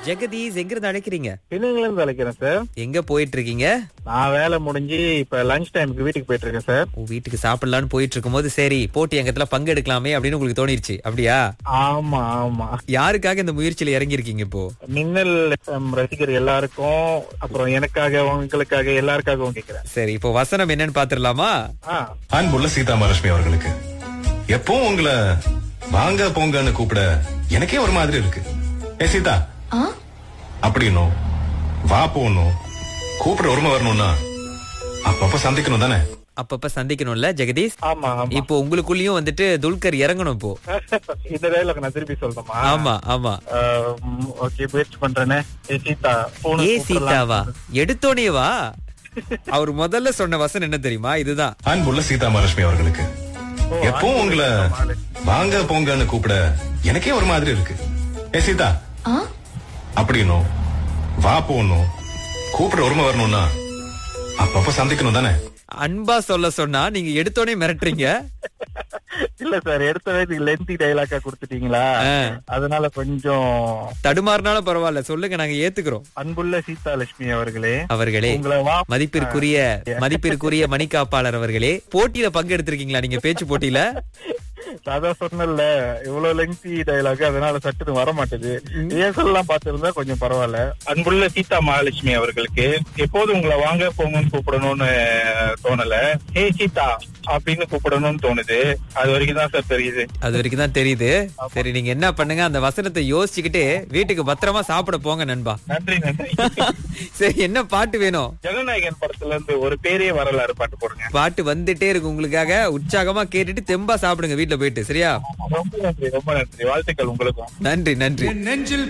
ஜெகதீஷ் எங்க இருந்து அழைக்கிறீங்க பின்னங்கல இருந்து அழைக்கிறேன் சார் எங்க போயிட்டு இருக்கீங்க நான் வேலை முடிஞ்சு இப்ப லஞ்ச் டைமுக்கு வீட்டுக்கு போயிட்டு இருக்கேன் சார் உன் வீட்டுக்கு சாப்பிடலாம்னு போயிட்டு இருக்கும்போது சரி போட்டி அங்கத்துல பங்கெடுக்கலாமே அப்படின்னு உங்களுக்கு தோணிருச்சு அப்படியா ஆமா ஆமா யாருக்காக இந்த முயற்சியில இறங்கி இருக்கீங்க இப்போ மின்னல் FM ரசிகர் எல்லாருக்கும் அப்புறம் எனக்காக உங்களுக்காக எல்லாருக்காகவும் கேக்குறேன் சரி இப்போ வசனம் என்னன்னு பாத்துடலாமா ஆ அன்புள்ள சீதா மகாலட்சுமி அவர்களுக்கு எப்பவும் உங்களை வாங்க போங்கன்னு கூப்பிட எனக்கே ஒரு மாதிரி இருக்கு ஏ சீதா அப்படின்னும் வா போகணும் கூப்பிட உரிமை வரணும்னா அப்பப்ப சந்திக்கணும் தானே அப்பப்ப சந்திக்கணும்ல ஜெகதீஷ் ஆமா ஆமா இப்போ உங்களுக்குள்ளயும் வந்துட்டு துல்கர் இறங்கணும் இப்போ இந்த டைலாக் நான் திருப்பி சொல்லணுமா ஆமா ஆமா ஓகே முயற்சி பண்றேனே ஏ சீதா போன ஏ சீதாவா எடுத்தோனே வா அவர் முதல்ல சொன்ன வசனம் என்ன தெரியுமா இதுதான் அன்புள்ள சீதா மகாலட்சுமி அவர்களுக்கு எப்பவும் உங்களை வாங்க போங்கன்னு கூப்பிட எனக்கே ஒரு மாதிரி இருக்கு ஏ சீதா அப்படின்னும் வா போகணும் கூப்பிட உரிமை வரணும்னா அப்பப்ப சந்திக்கணும் தானே அன்பா சொல்ல சொன்னா நீங்க எடுத்தோனே மிரட்டுறீங்க இல்ல சார் எடுத்த வயதுக்கு லென்த்தி டைலாக்கா கொடுத்துட்டீங்களா ஆ. அதனால கொஞ்சம் தடுமாறினாலும் பரவாயில்ல சொல்லுங்க நாங்க ஏத்துக்கிறோம் அன்புள்ள சீதா லட்சுமி அவர்களே அவர்களே உங்களை வா மதிப்பிற்குரிய மதிப்பிற்குரிய மணிக்காப்பாளர் அவர்களே போட்டியில பங்கெடுத்திருக்கீங்களா நீங்க பேச்சு போட்டியில அதான் சொன்னல இவ்வளவு லெங்தி டைலாக் அதனால சட்டுன்னு வர மாட்டேது ரிஹர்சல்லாம் பார்த்திருந்தா கொஞ்சம் பரவாயில்ல அன்புள்ள சீதா மகாலட்சுமி அவர்களுக்கு எப்போது உங்களை வாங்க போங்கன்னு கூப்பிடணும்னு தோணல ஹே சீதா அப்படின்னு கூப்பிடணும்னு தோணுது அது வரைக்கும் தான் சார் தெரியுது அது வரைக்கும் தான் தெரியுது சரி நீங்க என்ன பண்ணுங்க அந்த வசனத்தை யோசிச்சுக்கிட்டு வீட்டுக்கு பத்திரமா சாப்பிட போங்க நண்பா நன்றி நன்றி சரி என்ன பாட்டு வேணும் ஜனநாயகன் படத்துல இருந்து ஒரு பேரே வரலாறு பாட்டு போடுங்க பாட்டு வந்துட்டே இருக்கு உங்களுக்காக உற்சாகமா கேட்டுட்டு தெம்பா சாப்பிடுங்க வீட்டுல போயிட்டு சரியா ரொம்ப நன்றி ரொம்ப நன்றி வாழ்த்துக்கள் உங்களுக்கும் நன்றி நன்றி என் நெஞ்சில்